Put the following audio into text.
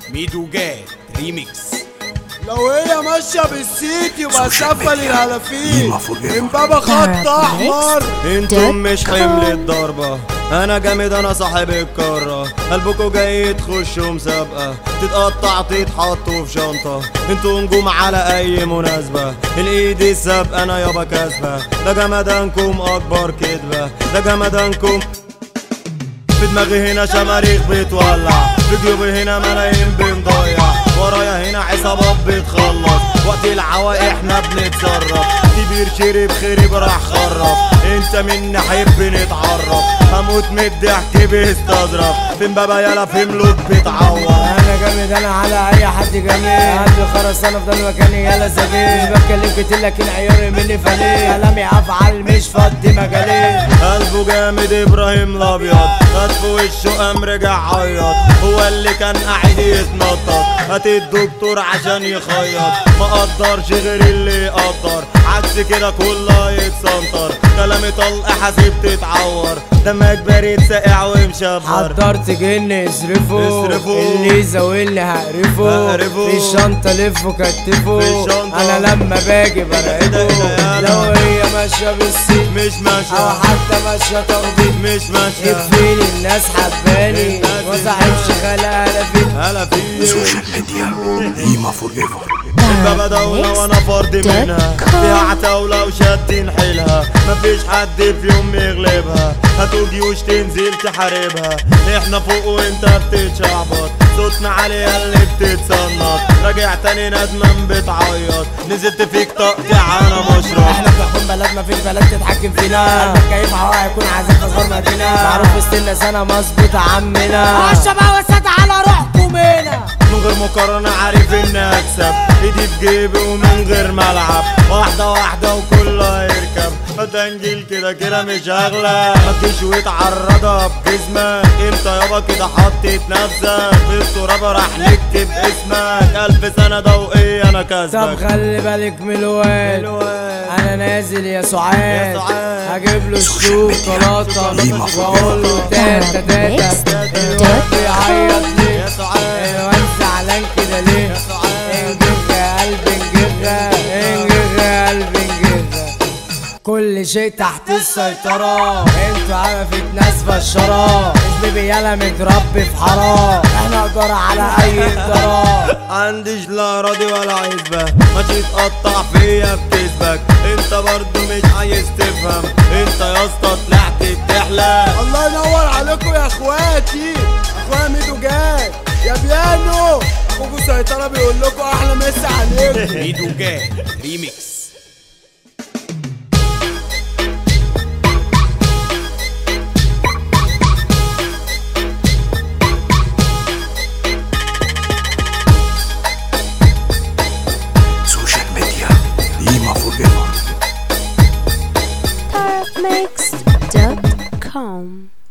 ميدو جاد ريميكس لو هي ماشية بالسيت يبقى سفل الهلافين قيمة forever. من بابا خط احمر انتم مش حمل الضربة انا جامد انا صاحب الكرة قلبكوا جاي تخشوا مسابقة تتقطع تتحطوا في شنطة انتوا نجوم على اي مناسبة الايد السابقة انا يابا كاسبة ده جمدانكم اكبر كدبة ده جمدانكم في دماغي هنا شماريخ بتولع في جيوبي هنا ملايين بنضيع ورايا هنا عصابات بتخلص وقت العوا احنا بنتصرف كبير شرب خرب راح خرف انت منا حب نتعرف هموت من الضحك بيستظرف فين بابا يلا في ملوك بتعور انا جامد انا على اي حد جميل قلبي خرس انا افضل مكاني يلا سبيل مش بتكلم كتير لكن عياري مني فليه كلامي افعال مش فضي مجالي قلبه جامد ابراهيم الابيض خد في وشه قام رجع عيط هو اللي كان قاعد يتنطط هات الدكتور عشان يخيط ما قدرش غير اللي يقدر عكس كده كله يتسنطر كلامي طلق حاسب تتعور دمك بارد ساقع ومشبر حضرت جن اصرفه اصرفه. اللي يزاولني هقرفه هقرفه. في الشنطه لفه كتفه في الشنطة. انا لما باجي برعبه يلا. لو هي ماشيه بالسيت مش او ماشية حتى ماشيه تخبيط مش ماشية يكفيني الناس حباني الناس وصاحبش خلق لفيت هلا في سوشيال ميديا قيمة فور ايفر بابا دولة وانا فرد منها فيها عتاولة وشادين حيلها مفيش حد في يوم يغلبها هاتوا جيوش تنزل تحاربها احنا فوق وانت بتتشعبط صوتنا عليها اللي بتتصنط راجع تاني ندمان بتعيط نزلت فيك تقطيع انا مشرب احنا بنحكم بلد ما فيش بلد تتحكم فينا قلبك كيف هوا هيكون عازف اصغر مدينة معروف وسطنا سنة مظبوط عمنا الشباب وسط على روحكم هنا من غير مقارنة عارف اني اكسب ايدي في جيبي ومن غير ملعب واحدة واحدة وكله يركب فتنجيل كده كده مش اغلى ما تجيش وتعرضها بجسمك انت يابا كده حطيت نفسك في التراب راح نكتب اسمك الف سنة ضوئية انا طب كسبك خلي بالك من الواد الواد. انا نازل يا يا سعاد سعاد. هجيب له الشوكولاتة قيمة واقول له تاتا تاتا الواد بيعيط ليه يا سعاد الواد زعلان كده ليه يا سعاد انجغ يا قلبي انجغ انجغ يا قلبي انجغ كل شيء تحت السيطرة انتوا عرفت ناس فشرة مش بيبي يالا متربي في حرام احنا قدر على اي اضطراب عنديش لا راضي ولا عزبة ماشي تقطع فيا بكذبك انت برضو مش عايز تفهم انت يا اسطى طلعت بتحلم الله ينور عليكم يا اخواتي اخويا ميدو جاد يا بيانو اخوكوا سيطرة بيقول لكم احلى مسا عليكم ميدو جاد ريميكس سوشيال ميديا قيمة فور ايفر Mixed.com